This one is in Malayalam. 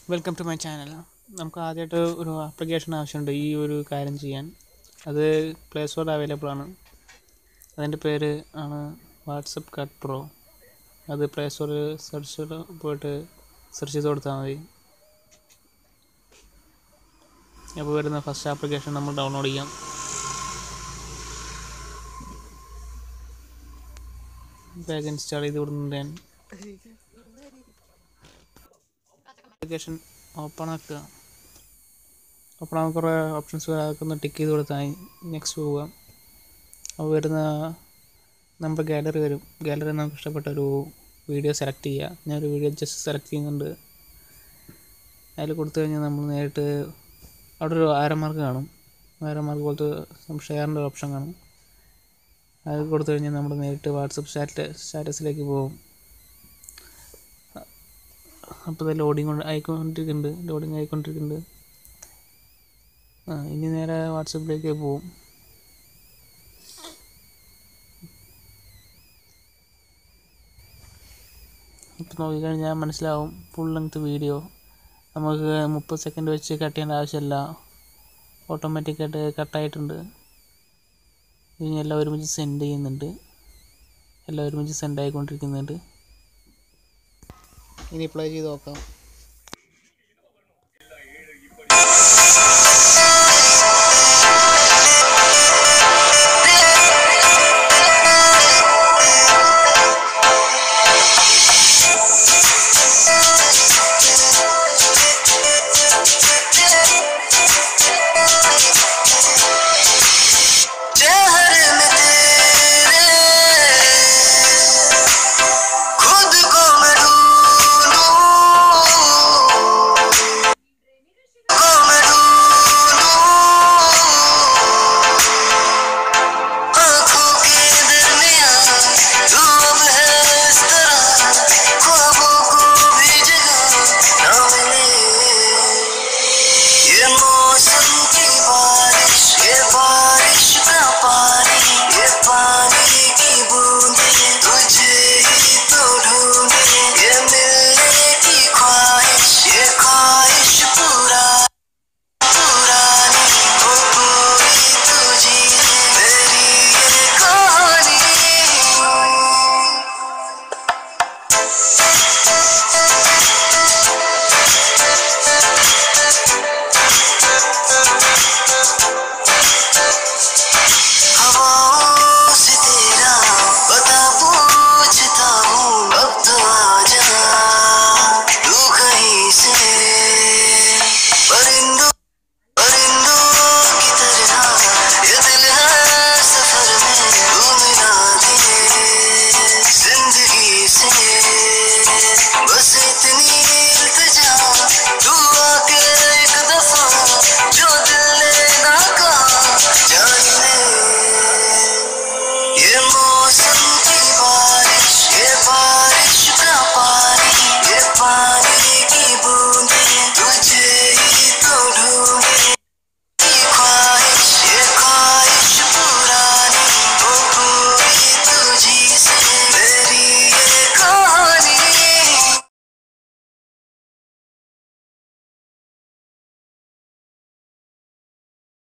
വെൽക്കം ടു മൈ ചാനൽ നമുക്ക് ആദ്യമായിട്ട് ഒരു ആപ്ലിക്കേഷൻ ആവശ്യമുണ്ട് ഈ ഒരു കാര്യം ചെയ്യാൻ അത് പ്ലേ സ്റ്റോറിൽ അവൈലബിൾ ആണ് അതിൻ്റെ പേര് ആണ് വാട്സപ്പ് കട്ട് പ്രോ അത് പ്ലേ സ്റ്റോറിൽ സെർച്ച് പോയിട്ട് സെർച്ച് ചെയ്ത് കൊടുത്താൽ മതി അപ്പോൾ വരുന്ന ഫസ്റ്റ് ആപ്ലിക്കേഷൻ നമ്മൾ ഡൗൺലോഡ് ചെയ്യാം ബാഗ് ഇൻസ്റ്റാൾ ചെയ്ത് വിടുന്നുണ്ട് ഞാൻ ആപ്ലിക്കേഷൻ ഓപ്പൺ ആക്കുക ഓപ്പൺ ആകുമ്പോൾ കുറേ ഓപ്ഷൻസ് അതൊക്കെ ഒന്ന് ടിക്ക് ചെയ്ത് കൊടുത്താൽ നെക്സ്റ്റ് പോവുക അപ്പോൾ വരുന്ന നമ്മുടെ ഗാലറി വരും ഗാലറി നമുക്ക് ഇഷ്ടപ്പെട്ട ഒരു വീഡിയോ സെലക്ട് ചെയ്യുക ഞാനൊരു വീഡിയോ ജസ്റ്റ് സെലക്ട് ചെയ്യുന്നുണ്ട് അതിൽ കൊടുത്തു കഴിഞ്ഞാൽ നമ്മൾ നേരിട്ട് അവിടെ ഒരു ആരമാർക്ക് കാണും ആരമാർക്ക് പോലത്തെ ഷെയറിൻ്റെ ഓപ്ഷൻ കാണും അത് കൊടുത്തു കഴിഞ്ഞാൽ നമ്മൾ നേരിട്ട് വാട്സപ്പ് സ്റ്റാറ്റ സ്റ്റാറ്റസിലേക്ക് പോകും അപ്പോൾ ഇത് ലോഡിങ് കൊണ്ട് ആയിക്കൊണ്ടിരിക്കുന്നുണ്ട് ലോഡിങ് ആയിക്കൊണ്ടിരിക്കുന്നുണ്ട് ആ ഇനി നേരെ വാട്സപ്പിലേക്ക് പോവും ഇപ്പം നോക്കിക്കഴിഞ്ഞാൽ മനസ്സിലാവും ഫുൾ ലെങ്ത് വീഡിയോ നമുക്ക് മുപ്പത് സെക്കൻഡ് വെച്ച് കട്ട് ചെയ്യേണ്ട ആവശ്യമില്ല ഓട്ടോമാറ്റിക്കായിട്ട് കട്ടായിട്ടുണ്ട് ഇനി എല്ലാം ഒരുമിച്ച് സെൻഡ് ചെയ്യുന്നുണ്ട് എല്ലാം ഒരുമിച്ച് സെൻഡ് ആയിക്കൊണ്ടിരിക്കുന്നുണ്ട് ഇനി പ്ലേ ചെയ്ത് നോക്കാം